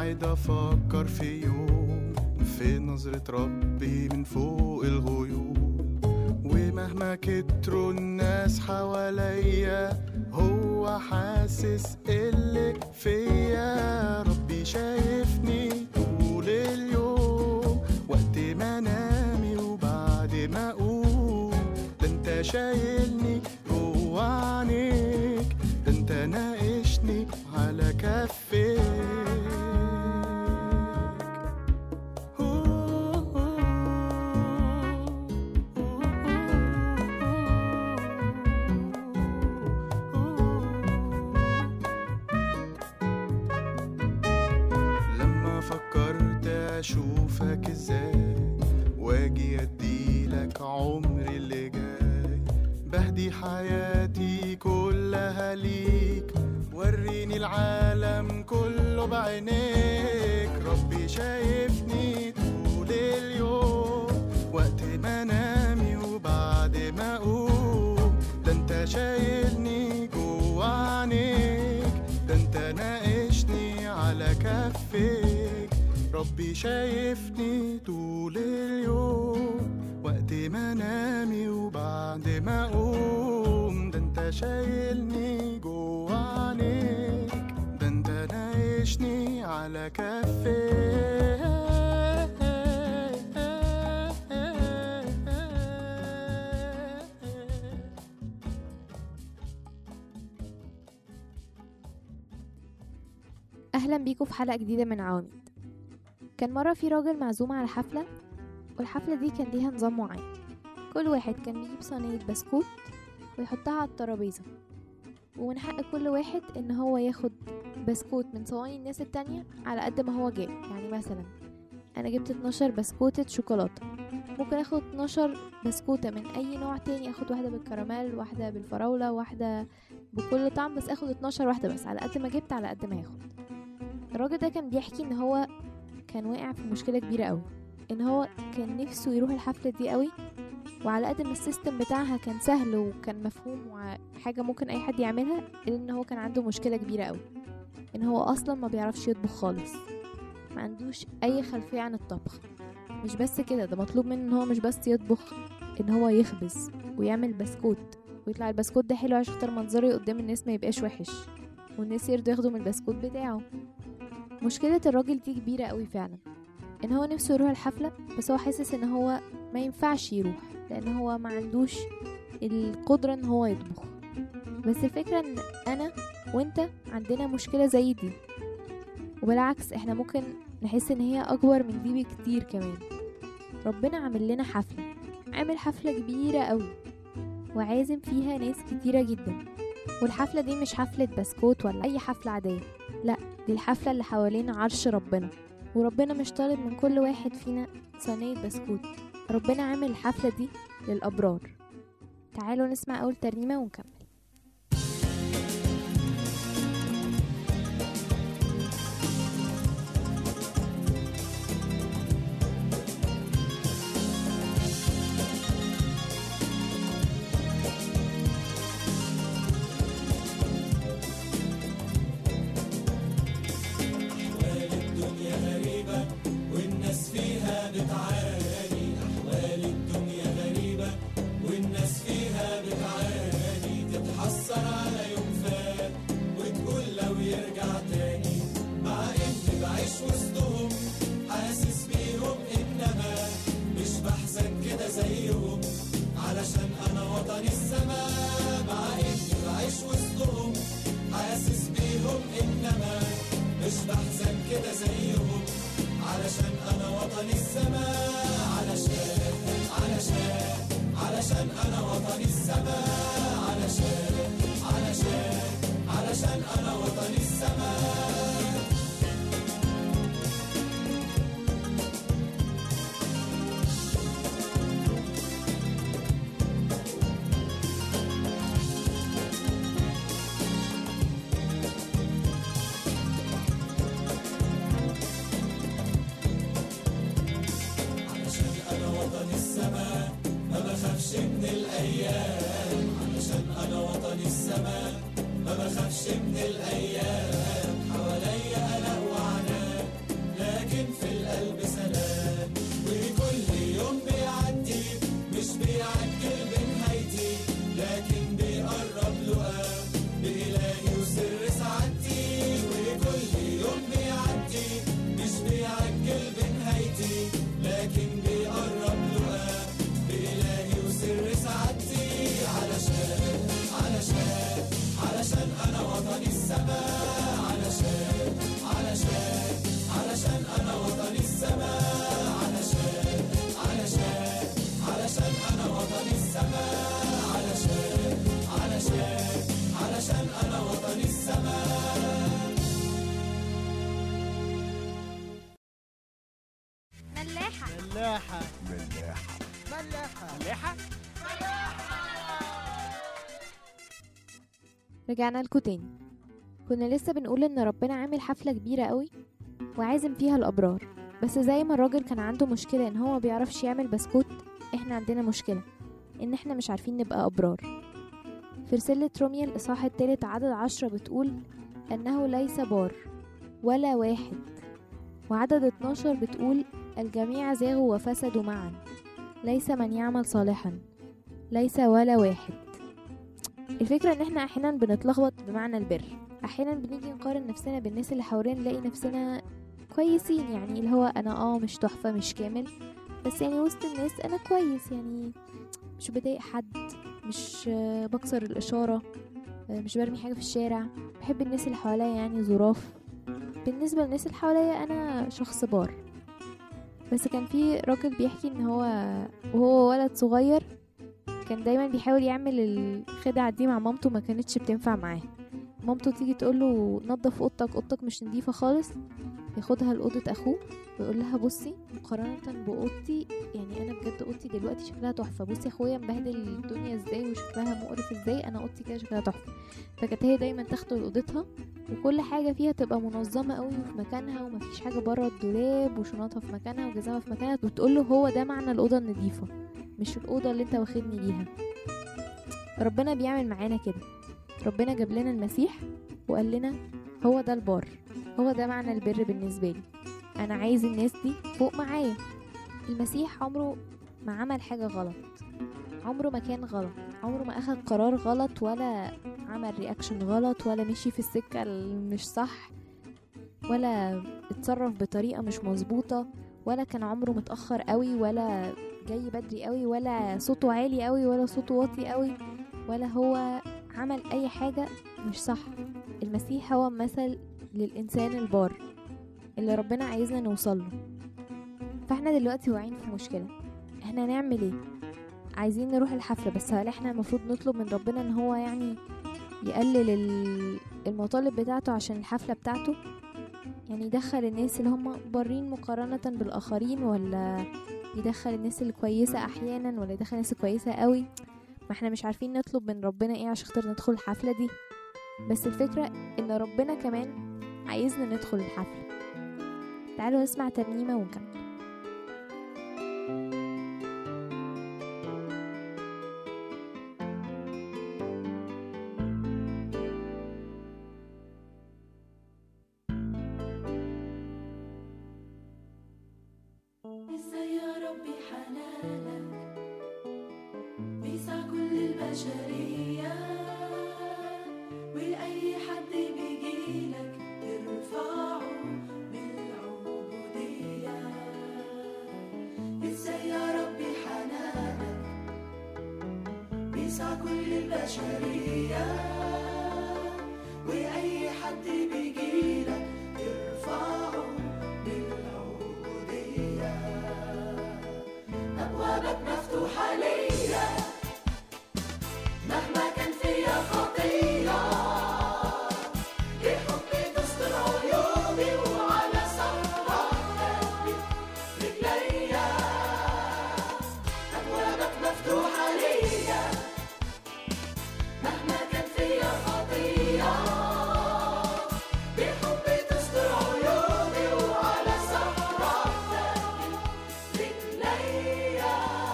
قاعد افكر في يوم في نظرة ربي من فوق الغيوم ومهما كتروا الناس حواليا هو حاسس اللي فيا ربي شايفني طول اليوم وقت ما انامي وبعد ما اقوم ده انت شايلني جوا عينيك ده انت ناقشني على كفيك لما فكرت اشوفك ازاي واجي اديلك عمري اللي جاي بهدي حياتي كلها ليك وريني العالم كله بعينيك ربي شايفني طول اليوم وقت ما انامي وبعد ما اقوم ده انت شايلني جوا عينيك ده انت ناقشني على كفيك ربي شايفني طول اليوم وقت ما انامي وبعد ما اقوم ده انت شايلني جوا عينيك ده انت ناقشني على كفيك أهلا بيكم في حلقة جديدة من عواميد كان مرة في راجل معزوم على حفلة والحفلة دي كان ليها نظام معين كل واحد كان بيجيب صينية بسكوت ويحطها على الترابيزة ومن حق كل واحد ان هو ياخد بسكوت من صواني الناس التانية على قد ما هو جاب يعني مثلا انا جبت 12 بسكوتة شوكولاتة ممكن اخد 12 بسكوتة من اي نوع تاني اخد واحدة بالكراميل واحدة بالفراولة واحدة بكل طعم بس اخد 12 واحدة بس على قد ما جبت على قد ما ياخد الراجل ده كان بيحكي ان هو كان واقع في مشكلة كبيرة قوي ان هو كان نفسه يروح الحفلة دي قوي وعلى قد ما السيستم بتاعها كان سهل وكان مفهوم وحاجة ممكن اي حد يعملها الا ان هو كان عنده مشكلة كبيرة قوي ان هو اصلا ما بيعرفش يطبخ خالص ما عندوش اي خلفية عن الطبخ مش بس كده ده مطلوب منه ان هو مش بس يطبخ ان هو يخبز ويعمل بسكوت ويطلع البسكوت ده حلو عشان خاطر منظره قدام الناس ما يبقاش وحش والناس يرضوا ياخدوا من البسكوت بتاعه مشكلة الراجل دي كبيرة قوي فعلا ان هو نفسه يروح الحفلة بس هو حاسس ان هو ما ينفعش يروح لان هو ما عندوش القدرة ان هو يطبخ بس الفكرة ان انا وانت عندنا مشكلة زي دي وبالعكس احنا ممكن نحس ان هي اكبر من دي بكتير كمان ربنا عامل لنا حفلة عامل حفلة كبيرة قوي وعازم فيها ناس كتيرة جدا والحفلة دي مش حفلة بسكوت ولا أي حفلة عادية لأ دي الحفلة اللي حوالين عرش ربنا وربنا مش طالب من كل واحد فينا صينية بسكوت ربنا عامل الحفلة دي للأبرار تعالوا نسمع أول ترنيمة ونكمل الدنيا غريبة والناس فيها بتعاني أحوال الدنيا غريبة والناس فيها بتعاني تتحسر على يوم فات وتقول لو يرجع تاني مع إني بعيش وسطهم حاسس بيهم إنما مش بحزن كده زيهم علشان أنا وطني السماء مع إني بعيش وسطهم حاسس بيهم إنما مش بحزن كده زيهم علشان انا وطني السماء علشان علشان علشان انا وطني السماء علشان علشان علشان انا وطني السماء ملاحة ملاحة ملاحة ملاحة رجعنا لكم تاني كنا لسه بنقول ان ربنا عامل حفلة كبيرة قوي وعازم فيها الابرار بس زي ما الراجل كان عنده مشكلة ان هو ما بيعرفش يعمل بسكوت احنا عندنا مشكلة ان احنا مش عارفين نبقى ابرار في رسالة روميا الاصحاح التالت عدد عشرة بتقول انه ليس بار ولا واحد وعدد 12 بتقول الجميع زاغوا وفسدوا معا ليس من يعمل صالحا ليس ولا واحد الفكرة ان احنا احيانا بنتلخبط بمعنى البر احيانا بنيجي نقارن نفسنا بالناس اللي حوالينا نلاقي نفسنا كويسين يعني اللي هو انا اه مش تحفة مش كامل بس يعني وسط الناس انا كويس يعني مش بضايق حد مش آه، بكسر الاشارة آه، مش برمي حاجة في الشارع بحب الناس اللي حواليا يعني ظراف بالنسبة للناس اللي حواليا انا شخص بار بس كان في راجل بيحكي ان هو وهو ولد صغير كان دايما بيحاول يعمل الخدعة دي مع مامته ما كانتش بتنفع معاه مامته تيجي تقول له نظف اوضتك اوضتك مش نظيفة خالص ياخدها لأوضة اخوه ويقول لها بصي مقارنة بأوضتي يعني انا بجد اوضتي دلوقتي شكلها تحفة بصي اخويا مبهدل الدنيا ازاي وشكلها مقرف ازاي انا اوضتي كده شكلها تحفة فكانت هي دايما تاخده لأوضتها وكل حاجة فيها تبقى منظمة قوي وفي مكانها ومفيش حاجة بره الدولاب وشنطها في مكانها وجزامها في مكانها وتقول له هو ده معنى الأوضة النظيفة مش الأوضة اللي انت واخدني ليها ربنا بيعمل معانا كده ربنا جاب لنا المسيح وقال لنا هو ده البار هو ده معنى البر بالنسبة لي أنا عايز الناس دي فوق معايا المسيح عمره ما عمل حاجة غلط عمره ما كان غلط عمره ما أخد قرار غلط ولا عمل رياكشن غلط ولا مشي في السكة المش صح ولا اتصرف بطريقة مش مظبوطة ولا كان عمره متأخر قوي ولا جاي بدري قوي ولا صوته عالي قوي ولا صوته واطي قوي ولا هو عمل اي حاجة مش صح المسيح هو مثل للإنسان البار اللي ربنا عايزنا نوصل له فاحنا دلوقتي واقعين في مشكلة احنا هنعمل ايه عايزين نروح الحفلة بس هل احنا المفروض نطلب من ربنا ان هو يعني يقلل ال- المطالب بتاعته عشان الحفلة بتاعته يعني يدخل الناس اللي هم بارين مقارنة بالآخرين ولا يدخل الناس الكويسة أحيانا ولا يدخل الناس الكويسة قوي ما احنا مش عارفين نطلب من ربنا ايه عشان خاطر ندخل الحفلة دي بس الفكرة ان ربنا كمان عايزنا ندخل الحفلة تعالوا نسمع ترنيمة ونكمل ازاي يا ربي حنانك بيسع كل البشرية وأي حد بيجيلك ترفعه بالعبودية ازاي يا ربي حنانك بيسع كل البشرية وأي حد بيجيلك ترفعه بالعبودية أبوابك مفتوحة ليا مهما كان فيا خطية بحبي تستر عيوبي وعلى صخرة ثبت رجليا أبوابك مفتوحة ليا مهما كان فيا خطية بحبي تستر عيوبي وعلى صخرة ثبت رجليا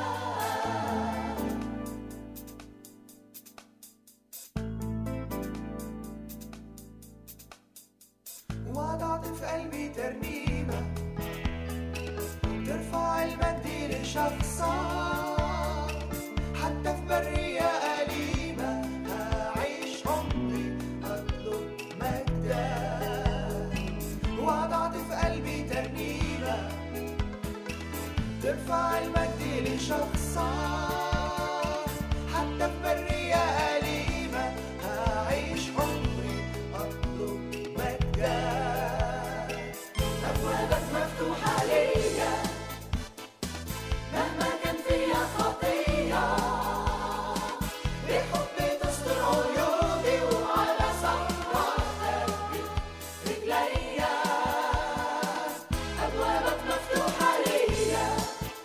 وضعت في قلبي ترنيمة ترفع المجد لشخصك حتى في برية أليمة هعيش عمري أطلب مجدك وضعت في قلبي ترنيمة ترفع المجد لشخصك حتى في برية أليمة هعيش عمري أطلب مجدك أبوابك مفتوحة ليا مهما كان فيا خطية بحبي تستر عيوبي وعلى صخرة ثبت رجليا أبوابك مفتوحة ليا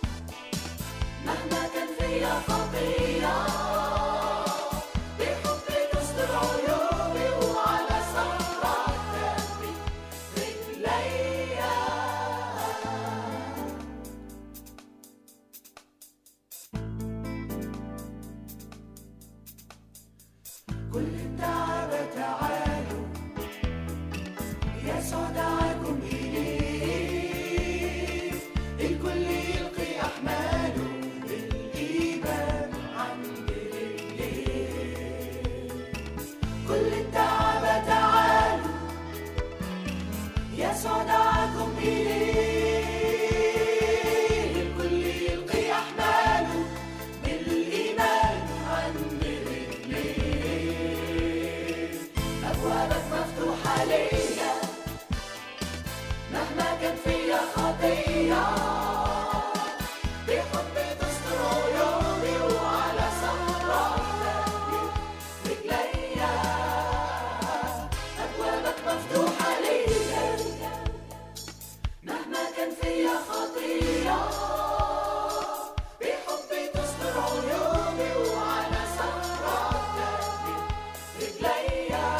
يسوع دعاكم إليه الكل يلقي أحماله بالإيمان عند رجليه كل التعب تعالوا يسوع دعاكم إليه الكل يلقي أحماله بالإيمان عند رجليه أبوابك مفتوحة ليا مهما كان فيا خطية بحبي تستر عيوبي وعلى صخرك رجليا أبوابك مفتوحة ليا مهما كان فيا خطية بحبي تستر عيوبي وعلى صخرك رجليا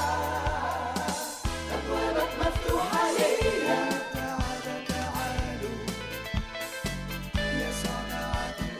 أبوابك مفتوحة ليا تعالى تعالوا يا صنعكم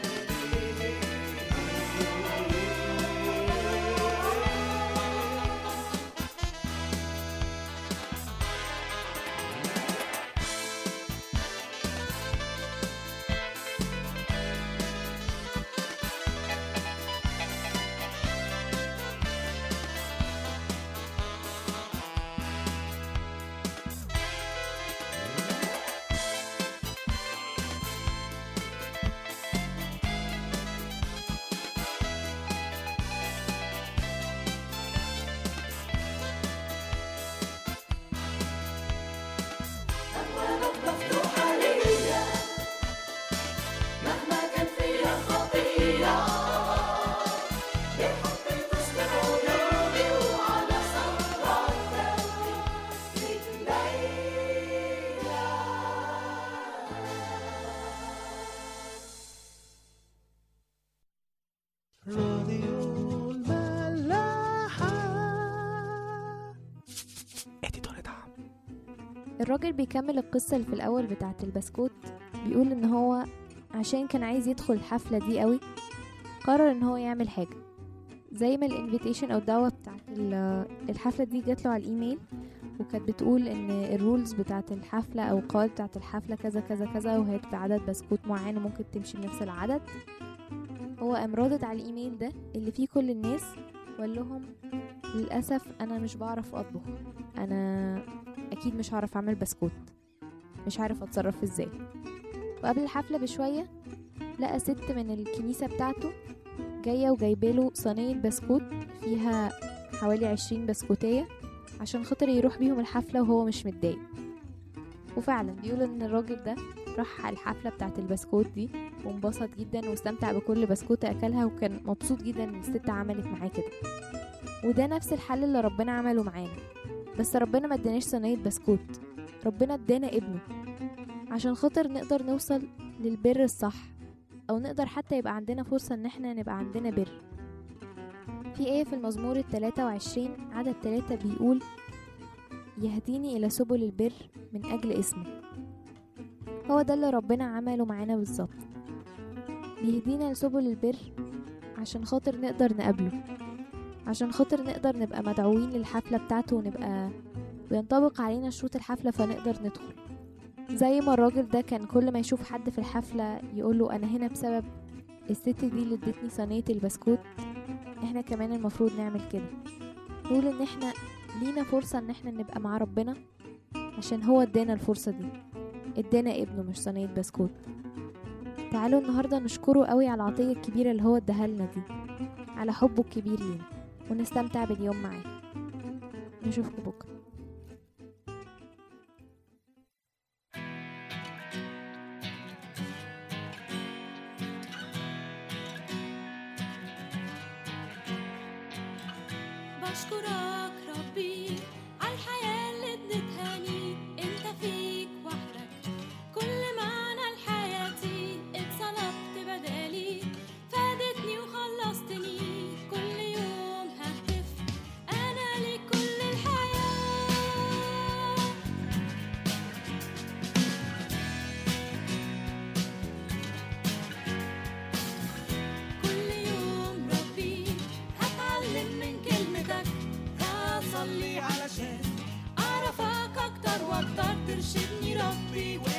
أبوابك مفتوحة ليا مهما كان فيا خطية بحبي تستر عيوبي وعلى صخرك رجليا راديو الملاحة الراجل بيكمل القصة اللي في الأول بتاعة البسكوت بيقول إن هو عشان كان عايز يدخل الحفلة دي قوي قرر إن هو يعمل حاجة زي ما الانفيتيشن أو الدعوة بتاعة ال- الحفلة دي جات له على الإيميل وكانت بتقول إن الرولز بتاعة الحفلة أو القواعد بتاعة الحفلة كذا كذا كذا وهي بعدد بسكوت معين وممكن تمشي بنفس العدد هو قام رادد على الإيميل ده اللي فيه كل الناس وقال لهم للأسف أنا مش بعرف أطبخ أنا اكيد مش هعرف اعمل بسكوت مش عارف اتصرف ازاي وقبل الحفلة بشوية لقى ست من الكنيسة بتاعته جاية وجايباله صينية بسكوت فيها حوالي عشرين بسكوتية عشان خاطر يروح بيهم الحفلة وهو مش متضايق وفعلا بيقول ان الراجل ده راح على الحفلة بتاعت البسكوت دي وانبسط جدا واستمتع بكل بسكوتة اكلها وكان مبسوط جدا ان الست عملت معاه كده وده نفس الحل اللي ربنا عمله معانا بس ربنا ما اداناش صينية بسكوت ربنا ادانا ابنه عشان خاطر نقدر نوصل للبر الصح او نقدر حتى يبقى عندنا فرصة ان احنا نبقى عندنا بر في ايه في المزمور التلاتة وعشرين عدد تلاتة بيقول يهديني الى سبل البر من اجل اسمه هو ده اللي ربنا عمله معانا بالظبط بيهدينا لسبل البر عشان خاطر نقدر نقابله عشان خاطر نقدر نبقى مدعوين للحفلة بتاعته ونبقى وينطبق علينا شروط الحفلة فنقدر ندخل زي ما الراجل ده كان كل ما يشوف حد في الحفلة يقوله أنا هنا بسبب الست دي اللي ادتني صينية البسكوت احنا كمان المفروض نعمل كده نقول ان احنا لينا فرصة ان احنا نبقى مع ربنا عشان هو ادانا الفرصة دي ادانا ابنه مش صينية بسكوت تعالوا النهاردة نشكره قوي على العطية الكبيرة اللي هو اداها لنا دي على حبه الكبير لينا ونستمتع باليوم معاه نشوفكم بكرة بشكرك ربي على الحياة اللي اديتهاني انت فيك وحدك كل معنى لحياتي اتصلبت بدالي فادتني وخلصتني كل يوم ههتف انا ليك كل الحياة كل يوم ربي هتعلم من كلمتك قلبي